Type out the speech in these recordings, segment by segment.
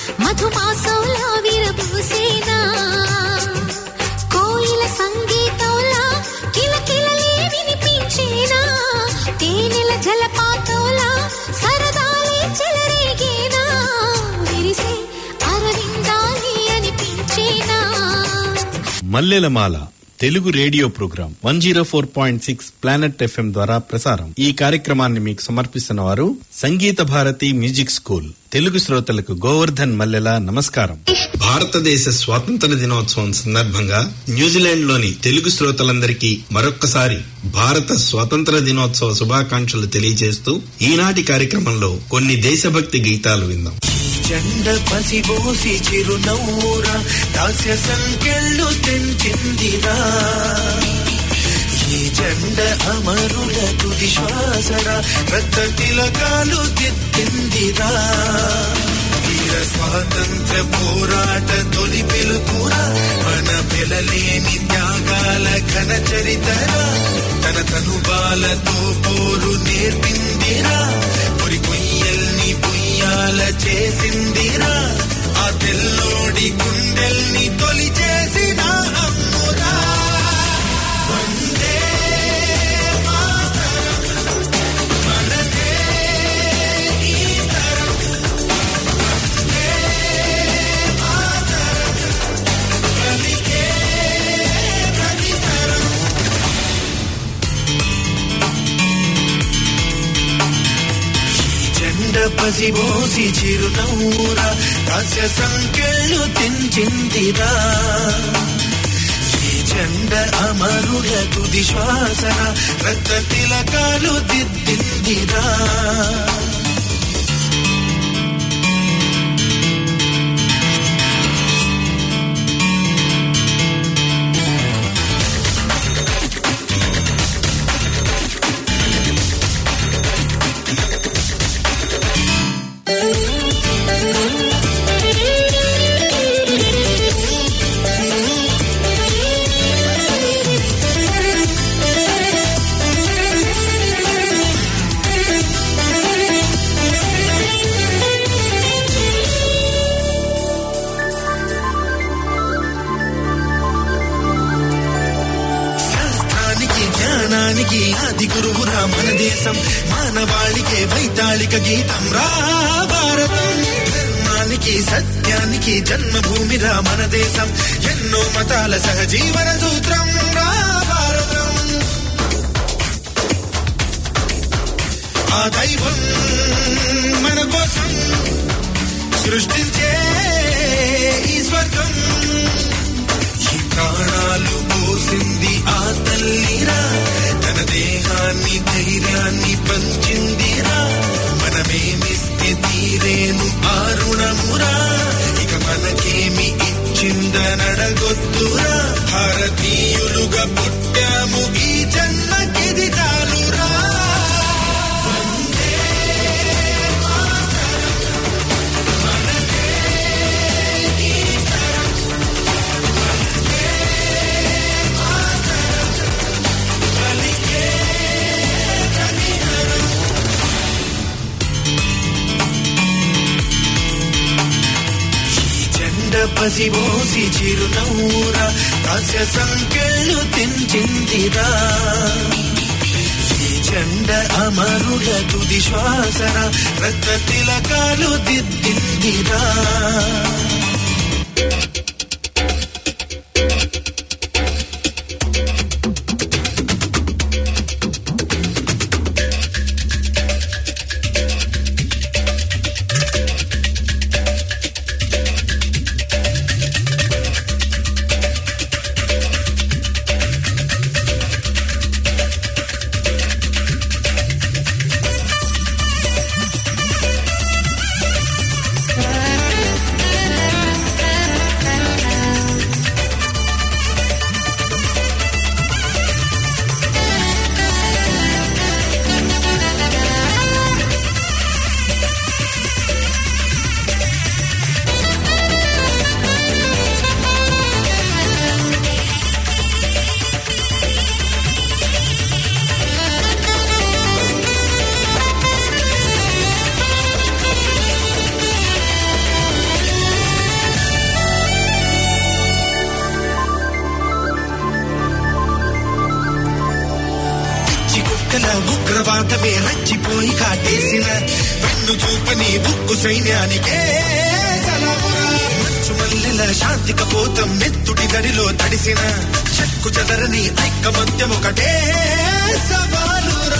మధుమాసంలా విరబూసేనా కోయిల సంగీతంలా కిలకిలలే వినిపించేనా తేనెల జలపాతంలా సరదాలే చెలరేగేనా విరిసే అరవిందాలి అనిపించేనా Mallelamala Telugu radio program one zero four point six planet FM ద్వారా ప్రసారం ఈ కార్యక్రమాన్ని మీకు సమర్పిస్తున్న వారు సంగీత భారతి మ్యూజిక్ స్కూల్ తెలుగు శ్రోతలకు గోవర్ధన్ మల్లెల నమస్కారం భారతదేశ స్వాతంత్ర దినోత్సవం సందర్భంగా న్యూజిలాండ్ లోని తెలుగు శ్రోతలందరికీ మరొక్కసారి భారత స్వాతంత్ర దినోత్సవ శుభాకాంక్షలు తెలియజేస్తూ ఈనాటి కార్యక్రమంలో కొన్ని దేశభక్తి గీతాలు విందాం జెండ పసిబోసి చిరునవ్వురా దాస్య సంకెళ్ళు తెంచిందిరా ఈ జెండ అమరుల తుది శ్వాసరా రక్త తిలకాలు దిద్దిందిరా వీర స్వాతంత్ర పోరాట తొలి పిలుపురా మన పిలలేని త్యాగాల ఘన చరితరా తన తనుబాలతో పోరు నేర్పిందిరా పొరి కొయ్యల్ని పొయ్యాల చేసిందిరా ఆ తెల్లోడి గుండెల్ని తొలి చేసిన అమ్మురా వందే మాతరం, మనదే ఈ తరం. వందే మాతరం, పలికే ప్రతి తరం. జెండ పసిబోసి చిరునవ్వురా హాస్య సంఖ్యలు తెంచిందిరా ఈ జెండ అమరుల తుది శ్వాసన రక్త తిలకాలు దిద్దిందిరా శాస్త్రానికి జ్ఞానానికి ఆది గురువురా మన దేశం మానవాళికే వైతాళిక గీతం రా భారతం ధర్మానికి సత్యానికి జన్మభూమిరా మన దేశం ఎన్నో మతాల సహజీవన సూత్రం రా భారతం ఆ దైవం మన కోసం సృష్టించే ఈ స్వర్గం ఈ ప్రాణాలు పోసింది ఆ తల్లిరా తన దేహాన్ని ధైర్యాన్ని పంచిందిరా మనమేమిస్తే తీరేను ఆ రుణమురా ఇక మనకేమి ఇచ్చిందనడగొద్దురా భారతీయులుగా పుట్టాము ఈ జన్మకిది చాలురా వందే మాతరం, మనదే ఈ తరం. వందే మాతరం, పలికే ప్రతితరం. ఈ జెండ పసిబోసి చిరునవ్వురా హాస్య సంకెళ్ళు తెంచిందిరా ఈ జెండ అమరుల తుది శ్వాసన రక్త తిలకాలు దిద్దిందిరా ఆ ఉగ్రవాదమే రచ్చిపోయి కాటేసిన వెన్ను చూపని ఉక్కు సైన్యానికే సలామురా. మంచు మల్లెల శాంతి కపోతం నెత్తుడి దడిలో తడిసిన చెక్కు చెదరని ఐకమత్యం ఒకటే సవాలురా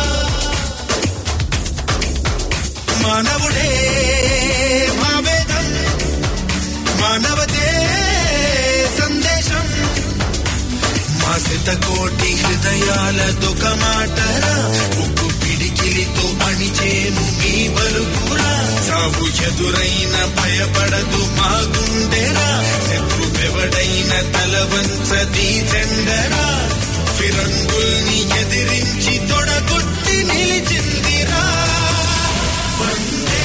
మానవుడే మావేదం మానవతే సందేశం మా శతకోటి హృదయాల దుఃఖ మాటరా ఉక్కు పిడికిలితో అణిచేను మీ బలుకురా సాగు ఎదురైన భయపడదు మా గుండెరా శత్రువెవడైన తల వంచది చెండరా ఫిరంగుల్ని ఎదిరించి తొడగొట్టి నిలిచిందిరా వందే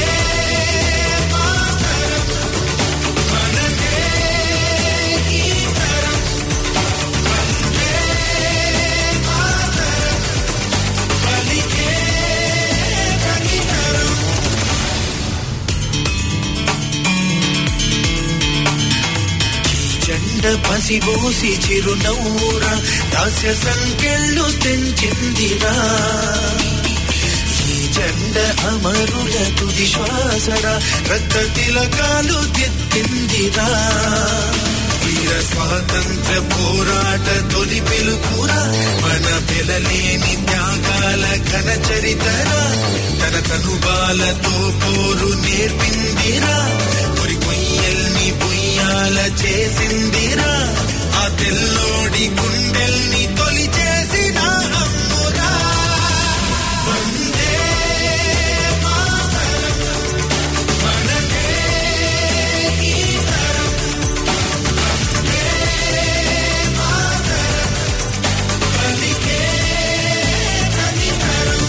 మాతరం మనదే ఈ తరం వందే మాతరం పలికే ప్రతితరం జెండ పసిబోసి చిరునవ్వురా దాస్య సంకెళ్ళు తెంచిందిరా ఈ జెండ అమరుల తుది శ్వాసరా రక్త తిలకాలు తెత్తిందిరా వీర స్వాతంత్ర పోరాట తొలి పిలుపురా మన పిలలేని త్యాగాల ఘన చరితరా తన తనుబాలతో పోరు నేర్పిందిరా కొరి కొయ్యల్ని బుయ్యాల చేసిందిరా ఆ తెల్లోడి గుండెల్ని తొలి చేసిన అమ్మురా వందే మాతరం మనదే ఈ తరం వందే మాతరం పలికే ప్రతితరం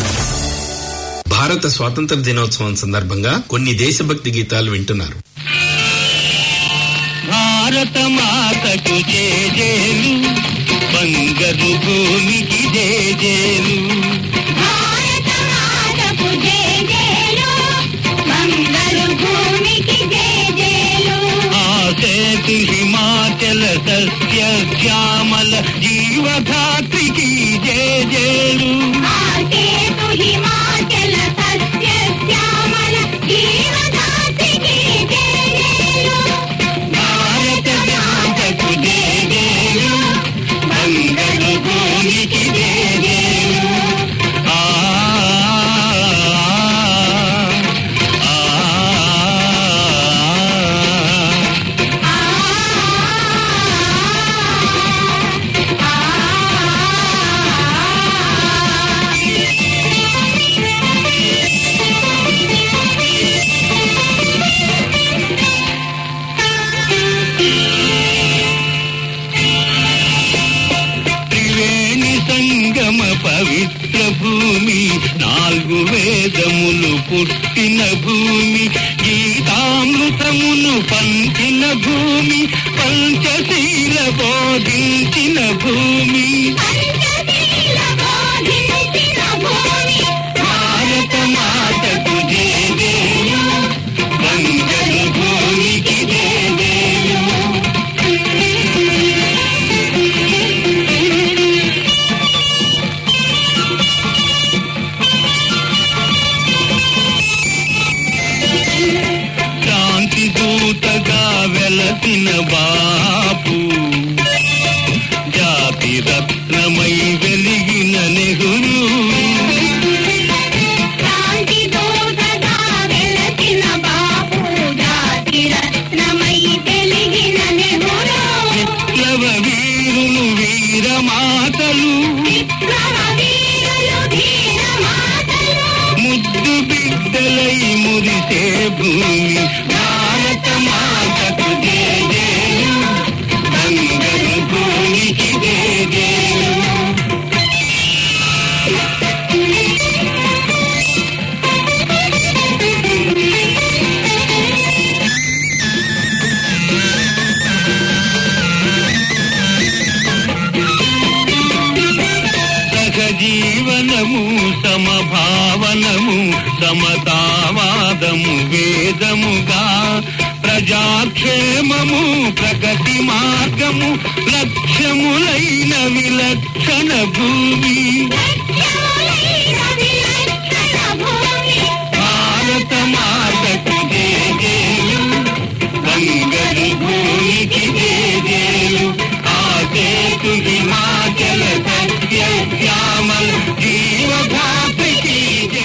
భారత స్వాతంత్ర దినోత్సవం సందర్భంగా కొన్ని దేశభక్తి గీతాలు వింటున్నారు భారత మాతకు జేజేలు బంగరు భూమికి జేజేలు భారత మాతకు జేజేలు మంగళ భూమికి జేజేలు ఆసేతు హిమాచల సస్య శ్యామల జీవధాత్రికి జేజేలు ఆసేతు హిమాచల సస్య శ్యామల జీవదాతికి జేజేలు భారత మాతకు జేజేలు బంగరు భూమికి జేజేలు ఆ ఆ, ఆ త్రివేణి సంగమ పవిత్ర భూమి నాలుగు వేదములు పుట్టిన భూమి గీతామృతమును పంచిన భూమి పంచశీల బోధించిన భూమి పంచశీల బోధించిన భూమి భారత మాతకు జేజేలు బంగరు భూమికి జేజేలు శాంతి దూతగా వెలసిన బాపు జాతి రత్నమై వెలిగిన నెహ్రూ శాంతి దూతగా వెలసిన బాపు జాతి రత్నమై వెలిగిన నెహ్రూ విప్లవ వీరులు వీరమాతలు విప్లవ వీరులు ధీర మాతలు ముద్దు బిడ్డలై మురిసే భూమి భారత మాతకు జేజేలు బంగరు భూమికి జేజేలు సహజీవనము సమభావనము సమతావాదము వేదముగా ప్ర ప్రజాక్షేమము ప్రగతి మార్గము లక్ష్యములైన విలక్షణ భూమి భారత మాతకు జేజేలు బంగరు భూమికి జేజేలు ఆసేతు హిమాచల సత్య శ్యామల జీవభాపికి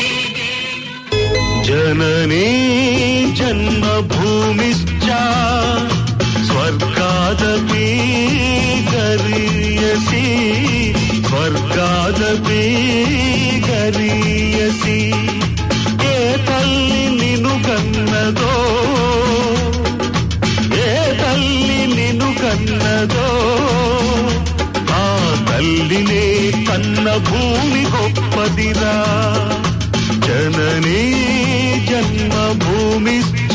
జననీ జన్మభూమిశ్చ స్వర్గాదపి గరీయసి స్వర్గాదపి గరీయసి ఏ తల్లి నిను కన్నదో ఏ తల్లి నిను కన్నదో ఆ తల్లినే కన్న భూమి గొప్పదిరా జననీ జన్మభూమిశ్చ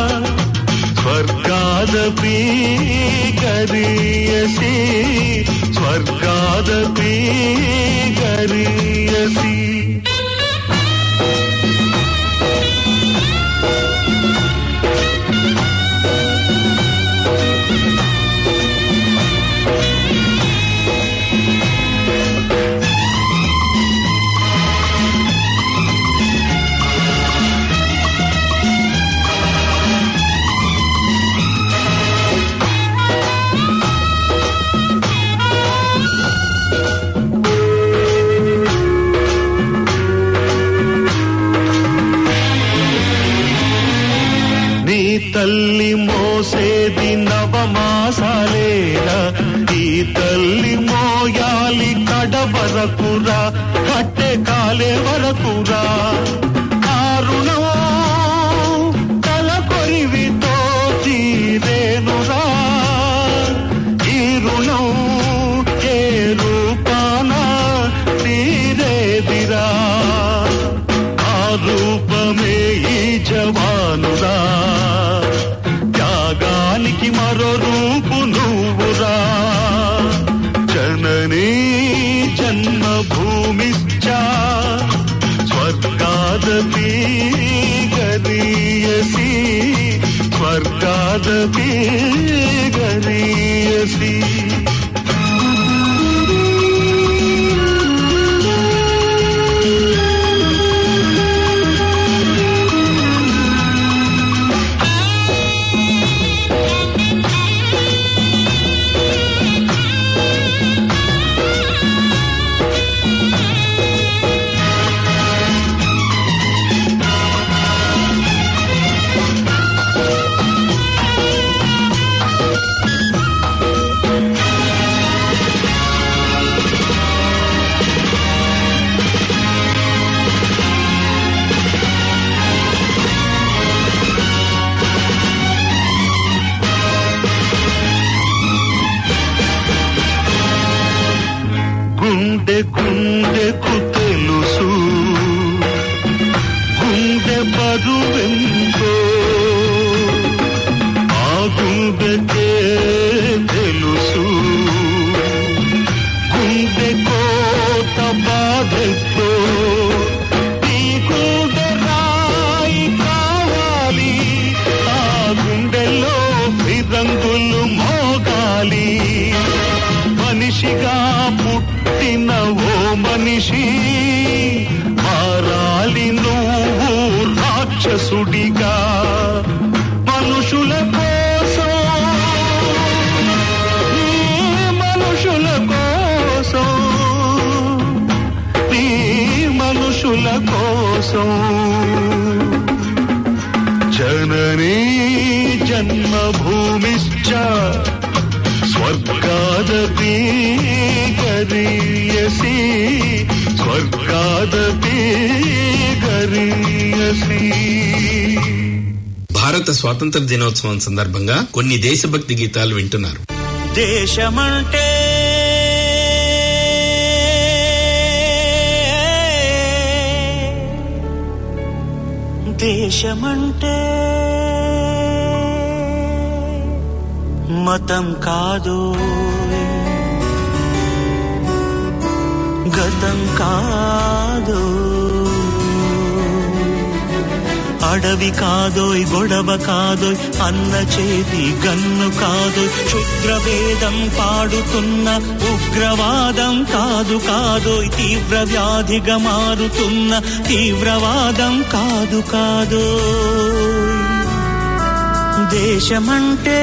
స్వర్గాదపి గరీయసి స్వర్గాదపి గరీయసి నీ తల్లి మోసేది నవమాసాలేరా ఈ తల్లి మోయాలి కడ వరకురా కట్టె కాలే వరకురా కారుణం తల కొరివితో తీరేనురా ఈ రుణం ఏ రూపాన తీరేదిరా ఆ రూపమే ఈ జవానురా త్యాగానికి మరో రూపు నువ్వురా జననీ జన్మభూమిశ్చ స్వర్గాదపి గరీయసి స్వర్గాదపి గరీయసి గుండె గుండెకు తెలుసు గుండె బరువెంతో ఆ గుండెకే తెలుసు గుండె కోట బాధెతో ఈ గుండె రాయి కావాలి ఆ గుండెలో ఫిరంగులు మోగాలి మనిషిగా పుట్టిన ఓ మనిషి మారాలి నువ్వు రాక్షసుడిగా మనుషుల కోసం ఈ మనుషుల కోసం ఈ మనుషుల కోసం జననీ జన్మభూమిశ్చ స్వర్గాదపి గరీయసి స్వర్గాదపి గరీయసి భారత స్వాతంత్ర దినోత్సవం సందర్భంగా కొన్ని దేశభక్తి గీతాలు వింటున్నారు దేశమంటే దేశమంటే మతం కాదు గతం కాదు అడవి కాదోయ్ గొడవ కాదోయ్ అన్న చేతి గన్ను కాదోయ్ క్షుద్రవేదం పాడుతున్న ఉగ్రవాదం కాదు కాదోయ్ తీవ్ర వ్యాధిగా మారుతున్న తీవ్రవాదం కాదు కాదోయ్ దేశమంటే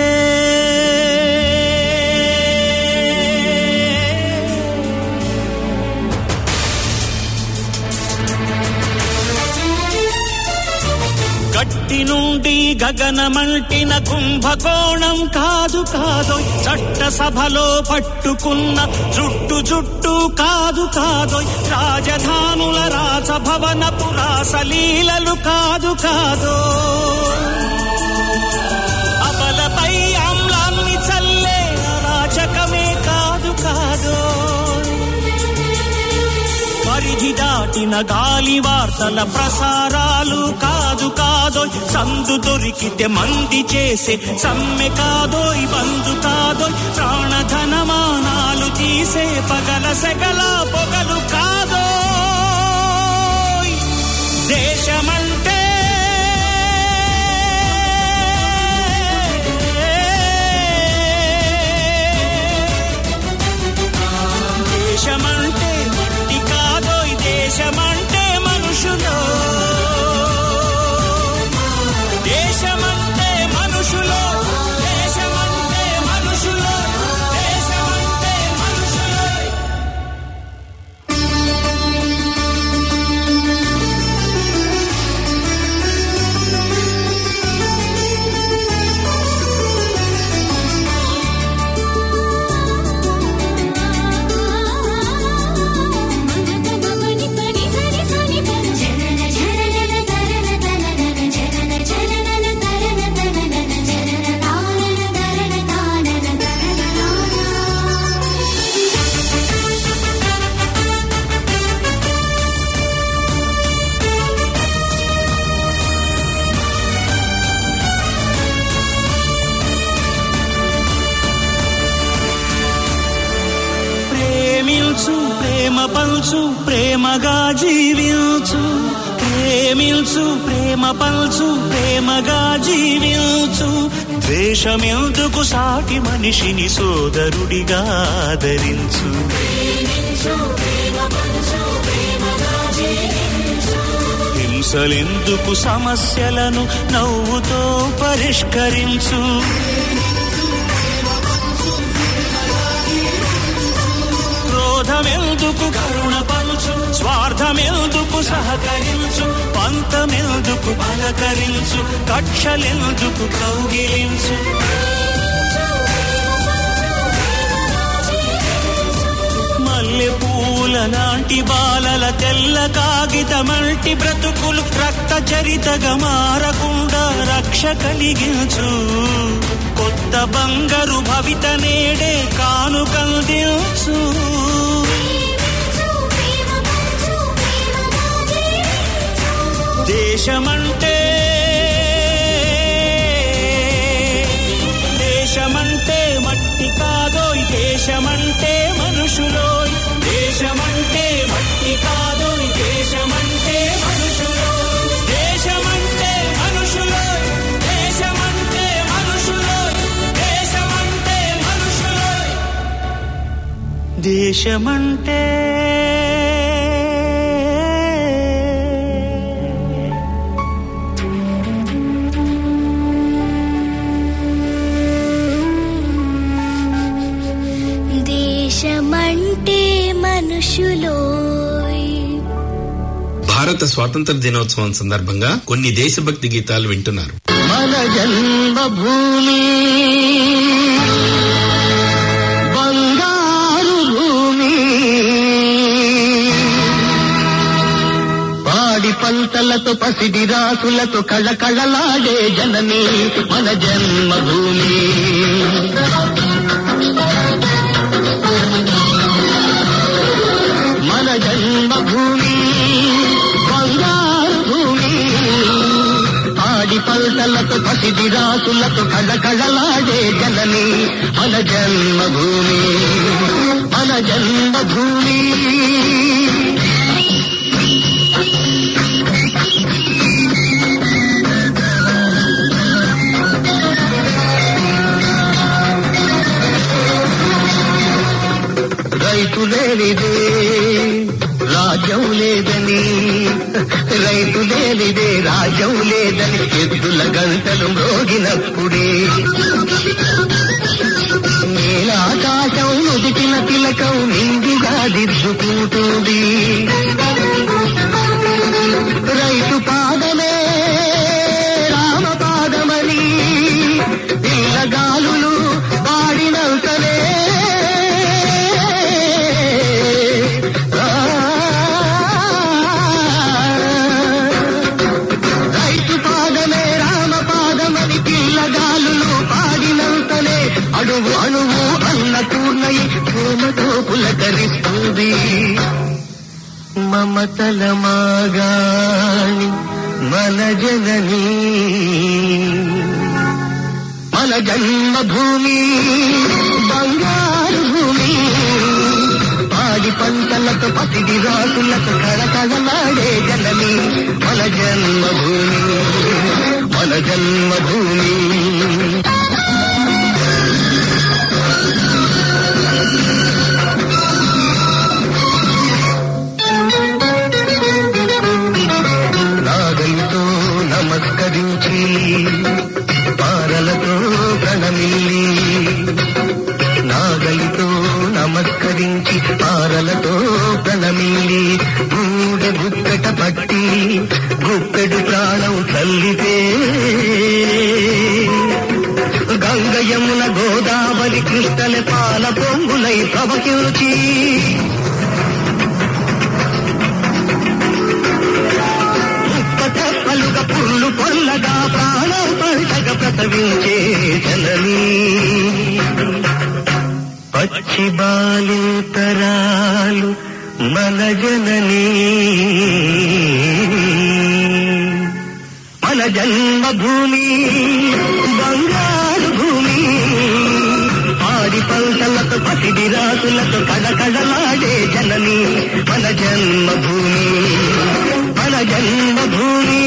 గట్టి నుండి గగనమంటిన కుంభకోణం కాదు కాదు చట్ట సభలో పట్టుకున్న జుట్టు జుట్టు కాదు కాదు రాజధానుల రాజభవనపు రాసలీలలు కాదు కాదు అబలపై ఆమ్లాన్ని చల్లే అరాచకమే కాదు కాదు పరిధి దాటిన గాలి వార్తల ప్రసారాలు కాదు కాదో సందు దొరికితే మంది చేసే సమ్మె కాదోయ్ బంధు కాదోయ్ ప్రాణధనమానాలు తీసే పగల సెగల పొగలు కాదోయ్ దేశమంటే దేశమంటే మట్టి కాదోయ్ దేశమంటే మనుషులు దేశమంటే మనుషులు దేశమంటే మనుషులు దేశమంటే మనుషులు ప్రేమించు ప్రేమ పంచు ప్రేమగా జీవించు ప్రేమించు ప్రేమ పంచు ప్రేమగా జీవించు ద్వేషమెందుకు సాటి మనిషిని సోదరుడిగా ఆదరించు హింసలెందుకు సమస్యలను నవ్వుతో పరిష్కరించు క్రోధమెందుకు కరుణ పంచు స్వార్థమెందుకు సహకరించు పంతమెందుకు పలకరించు కక్షలెందుకు కౌగిలించు మల్లె పూల లాంటి బాలల తెల్ల కాగితమంటి బ్రతుకులు రక్త చరితగా మారకుండా రక్ష కలిగించు కొత్త బంగారు భవిత నేడే కానుకందించు దేశమంటే దేశమంటే మట్టి కాదోయ్ దేశమంటే మనుషులోయ్ దేశమంటే మట్టి కాదోయ్ దేశమంటే మనుషులోయ్ దేశమంటే మనుషులోయ్ దేశమంటే మనుషులోయ్ దేశమంటే మనుషులోయ్ దేశమంటే దేశమంటే మనుషులోయ్ భారత స్వాతంత్ర దినోత్సవం సందర్భంగా కొన్ని దేశభక్తి గీతాలు వింటున్నారు మన జన్మభూమి బంగారు భూమి పాడి పంటలతో పసిడి రాసులతో కళకళలాడే జనని మన జన్మభూమి మన జన్మభూమి బంగారు భూమి పాడి పంటలతో పసిడి రాసులతో కళకళలాడే జనని మన జన్మభూమి మన జన్మభూమి రైతు లేనిదే రాజ్యం లేదని రైతు లేనిదే రాజ్యం లేదని ఎద్దుల గంటలు మ్రోగినప్పుడే నీలాకాశం నుదిటిన తిలకం నిండుగా దిద్దుకుంటుంది రైతు పాదమే రామ పాదమని పిల్లగాలులు పాడినంతనే రైతు పాదమే రామ పాదమని పిల్లగాలులు పాడినంతనే అడుగు అణువు అన్న పూర్ణయి ప్రేమతో పులకరిస్తుంది మమతల మాగాణి మన జననీ మన జన్మభూమి బంగారు భూమి పాడి పంటలతో పసిడి రాసులతో కళకళలాడే జనని మన జన్మభూమి మన జన్మభూమి నాగలితో నమస్కరించి పారలతో ప్రణమిల్లి నాగలితో నమస్కరించి పారలతో ప్రణమిల్లి గూడ గుప్పెట పట్టి గుప్పెడు ప్రాణం తల్లితే గంగ యమున గోదావరి కృష్ణల పాల పొంగులై ప్రవహించి ముప్పటప్పలుగా పుల్లు పొల్లగా ప్రాణం పంటగా ప్రసవించే జననీ పచ్చి బాలింతరాలు మన జననీ మన జన్మభూమి బంగారు భూమి పాడి పంటలతో పసిడి రాసులతో కడకడలాడే జనని మన జన్మభూమి మన జన్మభూమి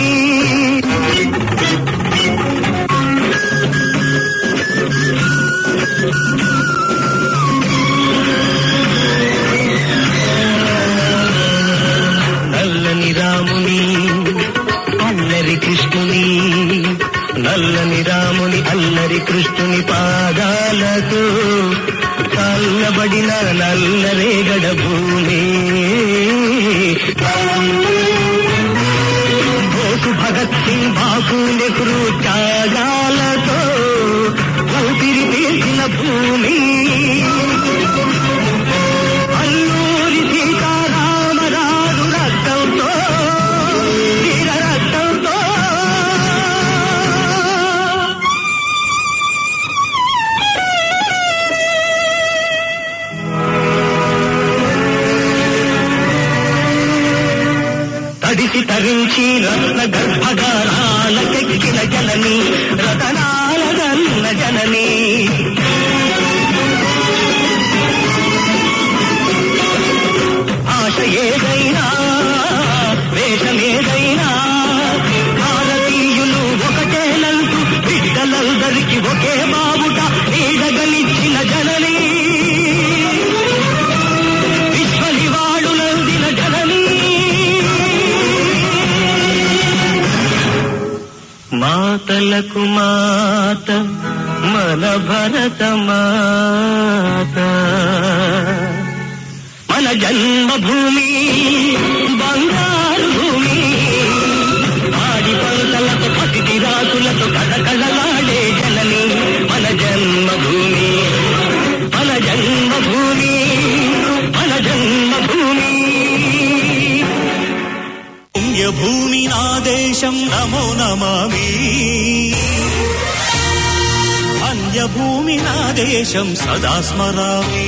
నల్లని రాముని అల్లరి కృష్ణుని నల్లని రాముని అల్లరి కృష్ణుని పాదాలతో చల్లబడిన నల్లరేగడ భూమి బోసు భగత్ సింగ్ బాపు నెహ్రూ త్యాగాలతో ఊపిరి పీల్చిన భూమి అల్లూరి సీతారామరాజు రక్తంతో వీర రక్తంతో తడిసి తరించి రత్న గర్భగారాలకెక్కిన జనని రతనాల గన్న జనని ఆశ ఏదైనా వేషం ఏదైనా భారతీయులు ఒకటేనంటూ బిడ్డలందరికీ ఒకే బాబుట నీడగలిచ్చిన జనని విశ్వనివాళులందిన జనని మాతలకు మాత మన భరత మాత మన జన్మభూమి బంగారు భూమి ఆడి పంటలతో పసిటి రాసులతో కళకళలాడే జనని మన జన్మభూమి మన జన్మభూమి మన జన్మభూమి పుణ్యభూమి నా దేశం నమో నమామి అన్యభూమి నా దేశం సదా స్మరామి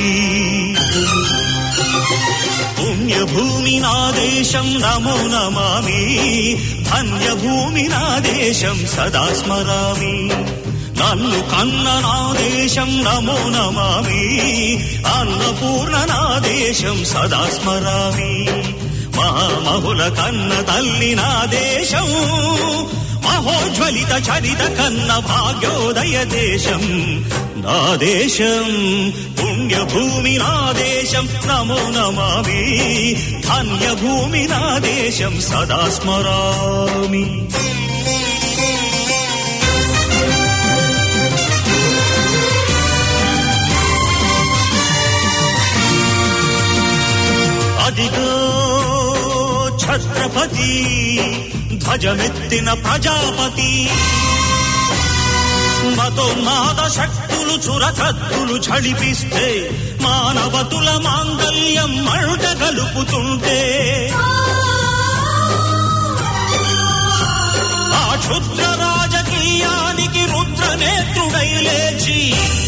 పుణ్యభూమి నా దేశం నమో నమామి ధన్యభూమి నా దేశం సదా స్మరామి నన్ను కన్న నా దేశం నమో నమామి అన్నపూర్ణ నా దేశం సదా స్మరామి మహామహుల కన్న తల్లి నా దేశం మహోజ్వలిత చరిత కన్న భాగ్యోదయ దేశం నా దేశం పుణ్యభూమి నా దేశం నమో నమామి ధన్యభూమి నా దేశం సదా స్మరామి అదిగో ఛత్రపతి ధ్వజమెత్తిన ప్రజాపతి మతోన్మాద శక్తులు చురకత్తులు చడిపిస్తే మానవతుల మాంగల్యం మరుట గలుపుతుంటే ఆ క్షుద్ర రాజకీయానికి రుద్రనేత్రుడై లేచి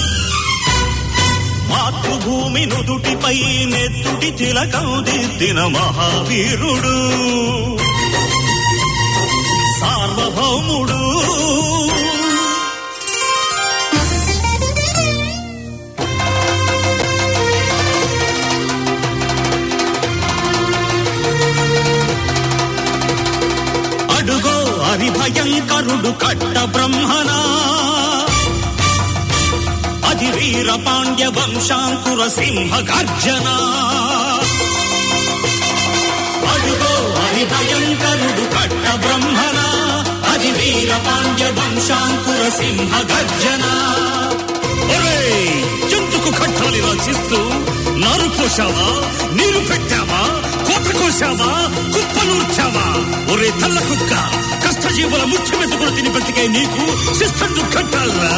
మాతృభూమి నుదుటిపై నెత్తుటి తిలకం దిద్దిన మహావీరుడు సార్వభౌముడు అడుగో హరిభయంకరుడు కట్ట బ్రహ్మనా అది వీర పాండ్య వంశాంకుర సింహ గర్జన అడుగో హరిభయంకరుడు కట్ట బ్రహ్మణ అది వీర పాండ్య వంశాంకుర సింహ గర్జన ఒరేయ్, ఎందుకు కట్టాలి రచిస్తూ నారు పోసావా నీరు పెట్టావా కోత కోసావా కుప్పనూర్చావా ఒరే తల్ల కుక్క కష్టజీవుల ముఖ్య మెతుకులు తిని బతికే నీకు శిస్తు కట్టాలరా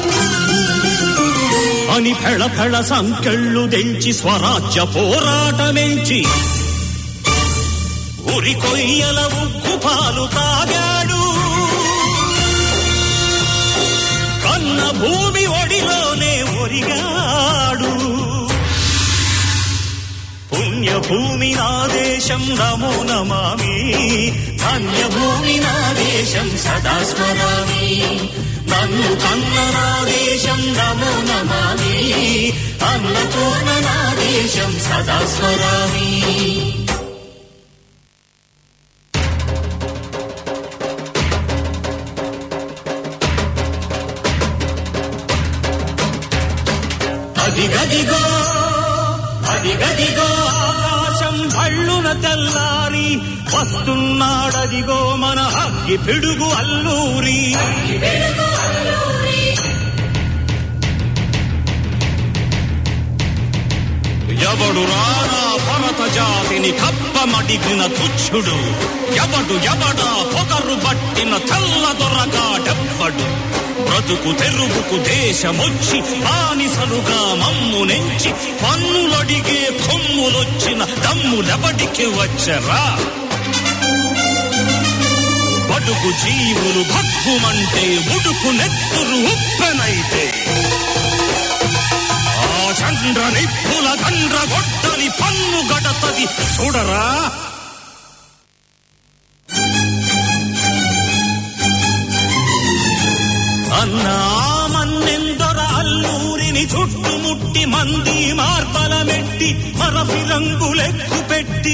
అని ఫెళ ఫెళ సంకెళ్ళు దెంచి స్వరాజ్య పోరాటమెంచి ఉరి కొయ్యల ఉగ్గు పాలు తాగాడు కన్న భూమి ఒడిలోనే ఒరిగాడు పుణ్యభూమి నా దేశం నమో నమామి ధన్యభూమి నా దేశం సదా స్మరామి నన్ను కన్న నా దేశం నమో నమామి అన్నపూర్ణ నా దేశం సదా స్మరామి అదిగదిగో అదిగదిగో ఆకాశం భళ్ళున తెల్లారి వస్తున్నాడదిగో మన అగ్గి పిడుగు అల్లూరి ఎవడు రానా భరత జాతిని కప్పమడిగిన తుచ్చుడు ఎవడు ఎవడా పొగరు పట్టిన తెల్ల దొరగాడెవ్వడు బ్రతుకు తెరుగుకు దేశమొచ్చి బానిసలుగా మమ్ము నెంచి పన్నులడిగే కొమ్ములొచ్చిన దమ్ములెవడికి వచ్చరా బడుగు జీవులు భగ్గుమంటే ఉడుకు నెత్తురు ఉప్పెనైతే ఆ చంద్ర నిప్పుల దండ్ర గొడ్డలి పన్ను గడతది చూడరా అన్నా మన్నెందొర అల్లూరిని చుట్టుముట్టి మంది మార్బలమెట్టి మరఫి రంగులెక్కు పెట్టి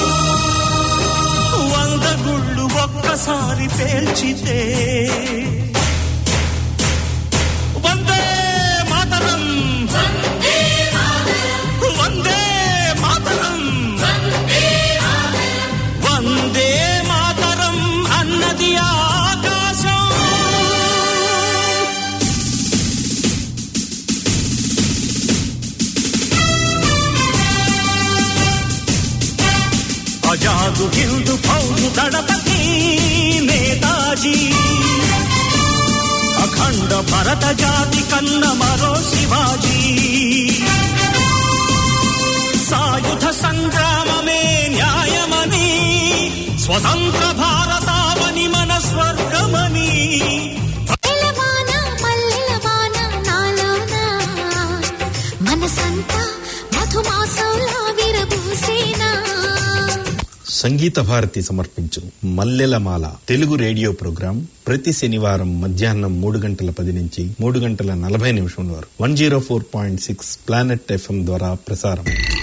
వంద గుళ్ళు ఒక్కసారి పేల్చితే వందే మాతరం వందే మాతరం వందే మాతరం అన్నది ఆకాశం అజాదు హిందు ఫౌజు దళపతి నేతాజీ అఖండ భరత జాతి కన్న మరో శివాజీ సాయుధ సంగ్రామమే న్యాయమని స్వతంత్ర భారతావని మన స్వర్గమని ఎలవాన మల్లెలవాన నాలోన మనసంతా మధుమాసంలా విరబూసేనా సంగీత భారతి సమర్పించు మల్లెలమాల తెలుగు రేడియో ప్రోగ్రాం ప్రతి శనివారం మధ్యాహ్నం మూడు గంటల పది నుంచి మూడు గంటల నలభై నిమిషం వరకు one zero four point six planet FM ద్వారా ప్రసారం